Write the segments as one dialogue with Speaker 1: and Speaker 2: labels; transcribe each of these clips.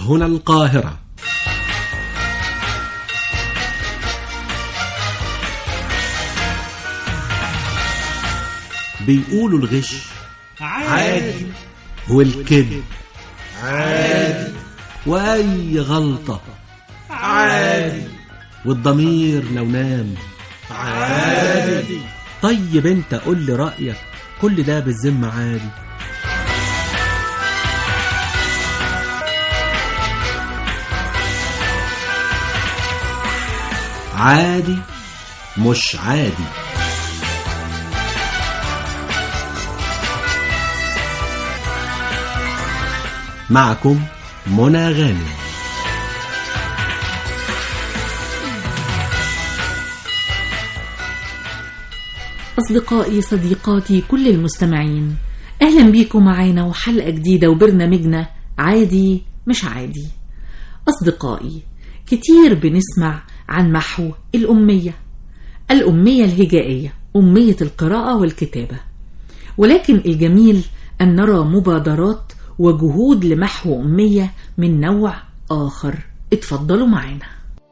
Speaker 1: هنا القاهرة بيقولوا الغش
Speaker 2: عادي
Speaker 1: والكذب
Speaker 2: عادي
Speaker 1: وأي غلطة
Speaker 2: عادي
Speaker 1: والضمير لو نام
Speaker 2: عادي
Speaker 1: طيب انت قول لي رأيك كل ده بالذمة عادي عادي مش عادي معكم منى غانم
Speaker 3: أصدقائي صديقاتي كل المستمعين أهلا بيكم معانا وحلقة جديدة وبرنامجنا عادي مش عادي أصدقائي كتير بنسمع عن محو الأمية الأمية الهجائية أمية القراءة والكتابة ولكن الجميل أن نرى مبادرات وجهود لمحو أمية من نوع آخر اتفضلوا معانا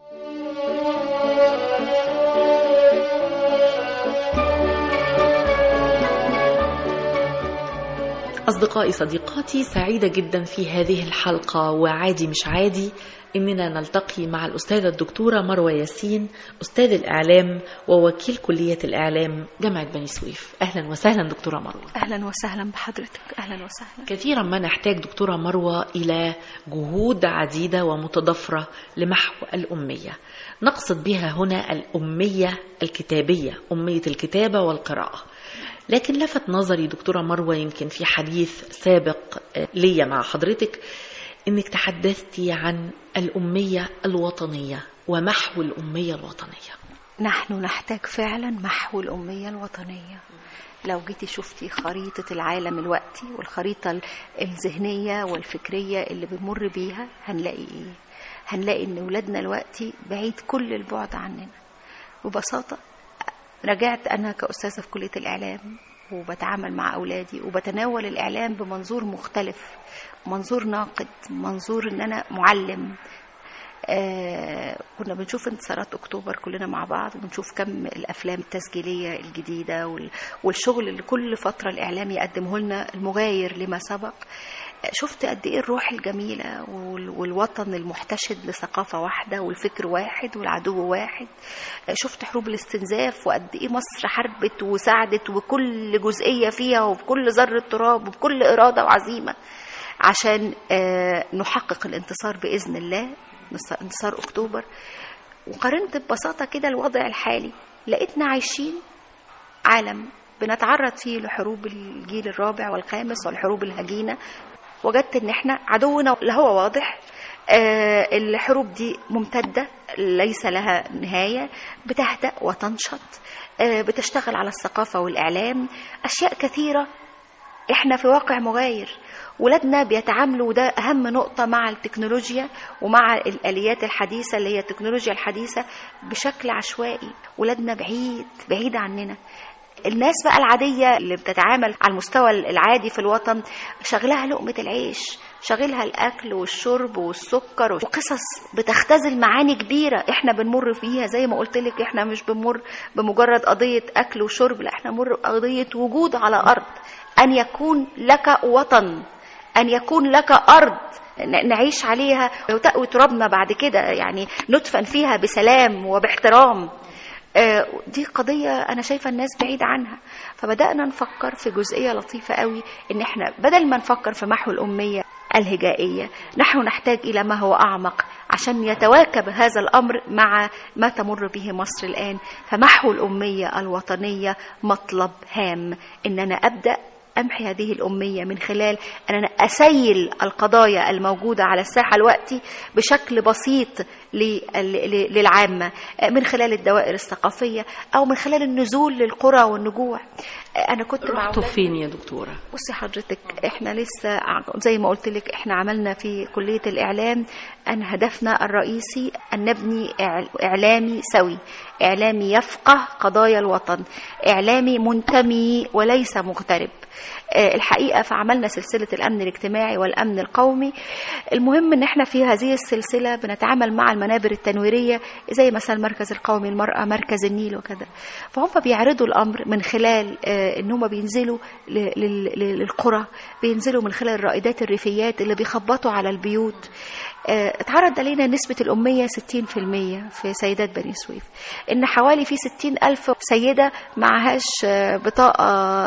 Speaker 3: أصدقائي صديقاتي سعيدة جدا في هذه الحلقة وعادي مش عادي إننا نلتقي مع الأستاذة الدكتورة مروة ياسين أستاذ الإعلام ووكيل كلية الإعلام جامعة بني سويف أهلا وسهلا دكتورة مروة
Speaker 4: اهلا وسهلا بحضرتك اهلا وسهلا
Speaker 3: كثيرا ما نحتاج دكتورة مروة إلى جهود عديدة ومتضافرة لمحو الأمية نقصد بها هنا الأمية الكتابية أمية الكتابة والقراءة لكن لفت نظري دكتورة مروة يمكن في حديث سابق آه، ليا مع حضرتك انك تحدثتي عن الأمية الوطنية ومحو الأمية الوطنية
Speaker 4: نحن نحتاج فعلا محو الأمية الوطنية لو جيتي شفتي خريطة العالم الوقتي والخريطة ال- الذهنية والفكرية اللي بنمر بيها هنلاقي ايه هنلاقي ان ولادنا الوقتي بعيد كل البعد عننا ببساطة رجعت أنا كأستاذة في كلية الإعلام وبتعامل مع أولادي وبتناول الإعلام بمنظور مختلف منظور ناقد منظور إن أنا معلم آه كنا بنشوف انتصارات اكتوبر كلنا مع بعض وبنشوف كم الافلام التسجيليه الجديده وال- والشغل اللي كل فتره الاعلام يقدمه لنا المغاير لما سبق آه، شفت قد ايه الروح الجميله وال- والوطن المحتشد لثقافه واحده والفكر واحد والعدو واحد آه، شفت حروب الاستنزاف وقد ايه مصر حاربت وساعدت وكل جزئيه فيها وبكل ذره تراب وبكل اراده وعزيمه عشان آه، نحقق الانتصار باذن الله انتصار اكتوبر وقارنت ببساطه كده الوضع الحالي لقيتنا عايشين عالم بنتعرض فيه لحروب الجيل الرابع والخامس والحروب الهجينه وجدت ان احنا عدونا لا هو واضح آه، الحروب دي ممتده ليس لها نهايه بتهدأ وتنشط آه، بتشتغل على الثقافه والاعلام اشياء كثيره احنا في واقع مغاير ولادنا بيتعاملوا وده اهم نقطه مع التكنولوجيا ومع الاليات الحديثه اللي هي التكنولوجيا الحديثه بشكل عشوائي ولادنا بعيد بعيد عننا الناس بقى العاديه اللي بتتعامل على المستوى العادي في الوطن شغلها لقمه العيش شغلها الاكل والشرب والسكر وقصص بتختزل معاني كبيره احنا بنمر فيها زي ما قلت لك احنا مش بنمر بمجرد قضيه اكل وشرب لا احنا بنمر بقضيه وجود على ارض ان يكون لك وطن ان يكون لك ارض ن- نعيش عليها وتأوي ترابنا بعد كده يعني ندفن فيها بسلام وباحترام آه، دي قضية أنا شايفة الناس بعيدة عنها فبدأنا نفكر في جزئية لطيفة قوي إن إحنا بدل ما نفكر في محو الأمية الهجائية نحن نحتاج إلى ما هو أعمق عشان يتواكب هذا الأمر مع ما تمر به مصر الآن فمحو الأمية الوطنية مطلب هام إن أنا أبدأ أمحي هذه الأمية من خلال أن أنا أسيل القضايا الموجودة على الساحة الوقتي بشكل بسيط لل- ل- للعامة من خلال الدوائر الثقافية أو من خلال النزول للقرى والنجوع انا كنت مع
Speaker 3: رحتوا
Speaker 4: أولاد-
Speaker 3: فين يا دكتورة
Speaker 4: بصي حضرتك احنا لسه ع- زي ما قلت لك احنا عملنا في كلية الاعلام ان هدفنا الرئيسي ان نبني إعل- اعلامي سوي اعلامي يفقه قضايا الوطن اعلامي منتمي وليس مغترب آه، الحقيقة فعملنا سلسلة الأمن الاجتماعي والأمن القومي المهم أن احنا في هذه السلسلة بنتعامل مع المنابر التنويرية زي مثلا المركز القومي للمرأة مركز النيل وكذا فهم بيعرضوا الأمر من خلال آه، أن هم بينزلوا ل- لل- لل- للقرى بينزلوا من خلال الرائدات الريفيات اللي بيخبطوا على البيوت آه، اتعرض علينا نسبة الأمية 60% في سيدات بني سويف إن حوالي في 60 ألف سيدة معهاش آه، بطاقة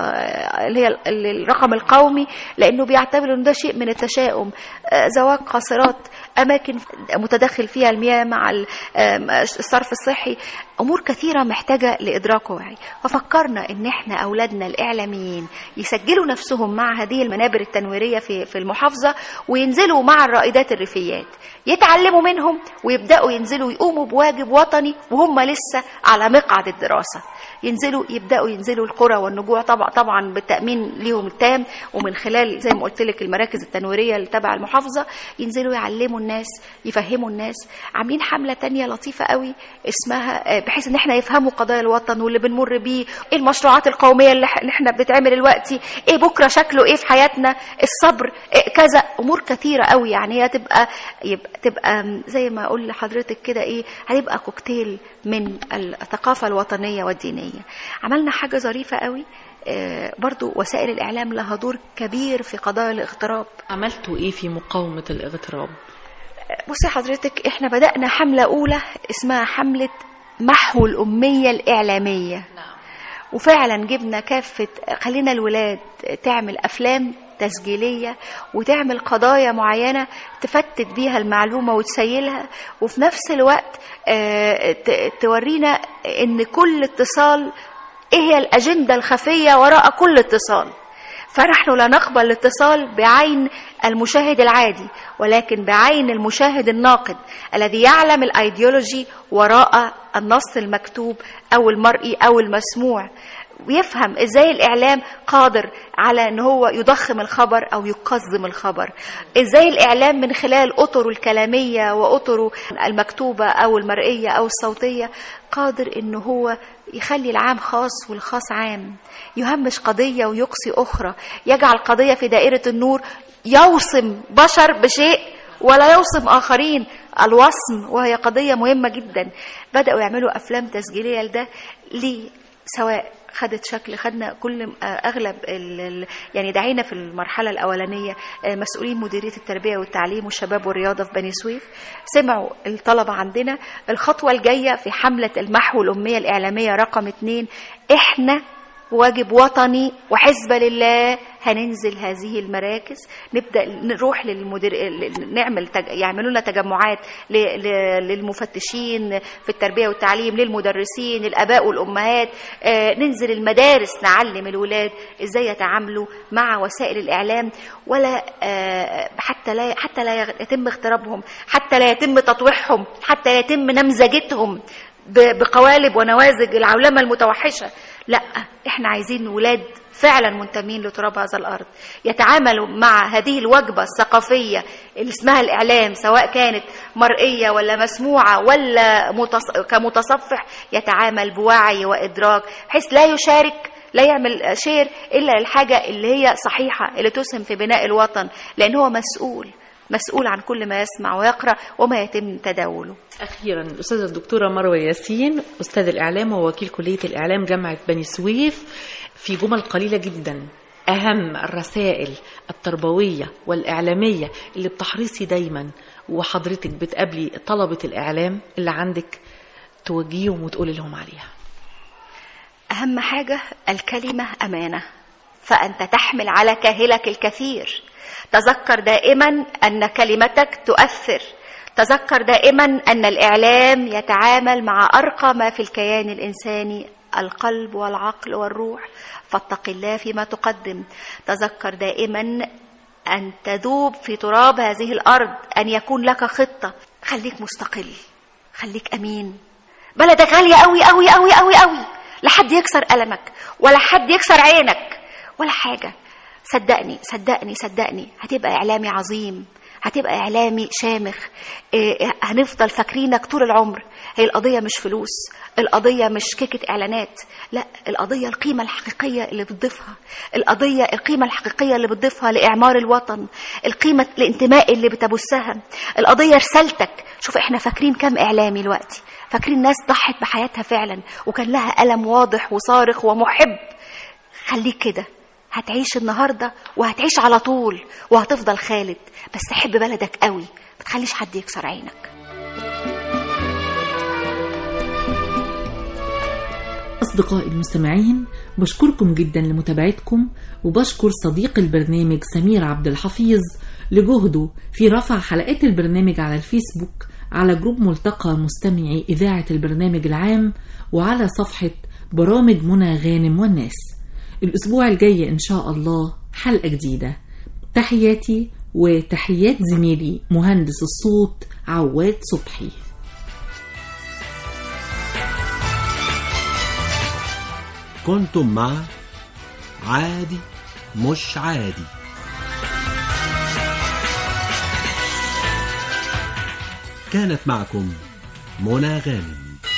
Speaker 4: آه، اللي هي ال- ال- الرقم القومي لأنه بيعتبروا إن ده شيء من التشاؤم آه، زواج قاصرات أماكن متدخل فيها المياه مع ال- آم، الصرف الصحي أمور كثيرة محتاجة لإدراك ووعي ففكرنا إن إحنا أولادنا الإعلاميين يسجلوا نفسهم مع هذه المنابر التنويرية في في المحافظة وينزلوا مع الرائدات الريفيات يتعلموا منهم ويبدأوا ينزلوا يقوموا بواجب وطني وهم لسه على مقعد الدراسة ينزلوا يبداوا ينزلوا القرى والنجوع طبعا طبعا بالتامين ليهم التام ومن خلال زي ما قلت لك المراكز التنويريه اللي تبع المحافظه ينزلوا يعلموا الناس يفهموا الناس عاملين حمله تانية لطيفه قوي اسمها آه، بحيث ان احنا يفهموا قضايا الوطن واللي بنمر بيه ايه المشروعات القوميه اللي إح- اللي احنا بتتعمل دلوقتي ايه بكره شكله ايه في حياتنا الصبر إيه كذا امور كثيره قوي يعني هي تبقى يبقى تبقى زي ما اقول لحضرتك كده ايه هيبقى كوكتيل من الثقافه الوطنيه والدينيه عملنا حاجه ظريفه قوي آه، برضو وسائل الاعلام لها دور كبير في قضايا الاغتراب
Speaker 3: عملتوا ايه في مقاومة الاغتراب
Speaker 4: بصي حضرتك احنا بدأنا حملة أولى اسمها حملة محو الأمية الإعلامية
Speaker 3: نعم
Speaker 4: وفعلا جبنا كافة خلينا الولاد تعمل أفلام تسجيلية وتعمل قضايا معينة تفتت بيها المعلومة وتسيلها وفي نفس الوقت آه، ت- تورينا ان كل اتصال ايه هي الأجندة الخفية وراء كل اتصال فنحن لا نقبل الاتصال بعين المشاهد العادي ولكن بعين المشاهد الناقد الذي يعلم الايديولوجي وراء النص المكتوب او المرئي او المسموع ويفهم ازاي الاعلام قادر على ان هو يضخم الخبر او يقزم الخبر ازاي الاعلام من خلال اطره الكلاميه واطره المكتوبه او المرئيه او الصوتيه قادر ان هو يخلي العام خاص والخاص عام يهمش قضيه ويقصي اخرى يجعل قضيه في دائره النور يوصم بشر بشيء ولا يوصم آخرين الوصم وهي قضية مهمة جدا بدأوا يعملوا أفلام تسجيلية لده ليه سواء خدت شكل خدنا كل آه، اغلب ال ال يعني دعينا في المرحله الاولانيه آه، مسؤولين مديريه التربيه والتعليم والشباب والرياضه في بني سويف سمعوا الطلبه عندنا الخطوه الجايه في حمله المحو الاميه الاعلاميه رقم اتنين احنا واجب وطني وحزب لله هننزل هذه المراكز نبدا نروح للمدير نعمل تج... يعملوا لنا تجمعات ل... ل... للمفتشين في التربيه والتعليم للمدرسين للاباء والامهات آه ننزل المدارس نعلم الولاد ازاي يتعاملوا مع وسائل الاعلام ولا آه حتى لا حتى لا يتم اغترابهم حتى لا يتم تطويعهم حتى يتم نمذجتهم ب- بقوالب ونوازج العولمه المتوحشه لا احنا عايزين ولاد فعلا منتمين لتراب هذا الارض يتعاملوا مع هذه الوجبه الثقافيه اللي اسمها الاعلام سواء كانت مرئيه ولا مسموعه ولا متص... كمتصفح يتعامل بوعي وادراك بحيث لا يشارك لا يعمل شير الا للحاجه اللي هي صحيحه اللي تسهم في بناء الوطن لان هو مسؤول مسؤول عن كل ما يسمع ويقرا وما يتم تداوله
Speaker 3: أخيرا الأستاذة الدكتورة مروة ياسين أستاذ الإعلام ووكيل كلية الإعلام جامعة بني سويف في جمل قليلة جدا أهم الرسائل التربوية والإعلامية اللي بتحرصي دايما وحضرتك بتقابلي طلبة الإعلام اللي عندك توجيهم وتقولي لهم عليها
Speaker 4: أهم حاجة الكلمة أمانة فأنت تحمل على كاهلك الكثير تذكر دائما أن كلمتك تؤثر تذكر دائما أن الإعلام يتعامل مع أرقى ما في الكيان الإنساني القلب والعقل والروح فاتق الله فيما تقدم تذكر دائما أن تذوب في تراب هذه الأرض أن يكون لك خطة خليك مستقل خليك أمين بلدك غالية أوي أوي أوي أوي أوي لا حد يكسر قلمك ولا حد يكسر عينك ولا حاجة صدقني صدقني صدقني هتبقى إعلامي عظيم هتبقى إعلامي شامخ إيه، هنفضل فاكرينك طول العمر هي القضية مش فلوس القضية مش كيكة إعلانات لا القضية القيمة الحقيقية اللي بتضيفها القضية القيمة الحقيقية اللي بتضيفها لإعمار الوطن القيمة الانتماء اللي بتبثها القضية رسالتك شوف احنا فاكرين كم إعلامي دلوقتي فاكرين ناس ضحت بحياتها فعلا وكان لها ألم واضح وصارخ ومحب خليك كده هتعيش النهاردة وهتعيش على طول وهتفضل خالد بس حب بلدك قوي ما تخليش حد يكسر عينك
Speaker 3: أصدقائي المستمعين بشكركم جدا لمتابعتكم وبشكر صديق البرنامج سمير عبد الحفيظ لجهده في رفع حلقات البرنامج على الفيسبوك على جروب ملتقى مستمعي إذاعة البرنامج العام وعلى صفحة برامج منى غانم والناس الأسبوع الجاي إن شاء الله حلقة جديدة تحياتي وتحيات زميلي مهندس الصوت عواد صبحي
Speaker 1: كنتم مع عادي مش عادي كانت معكم منى غانم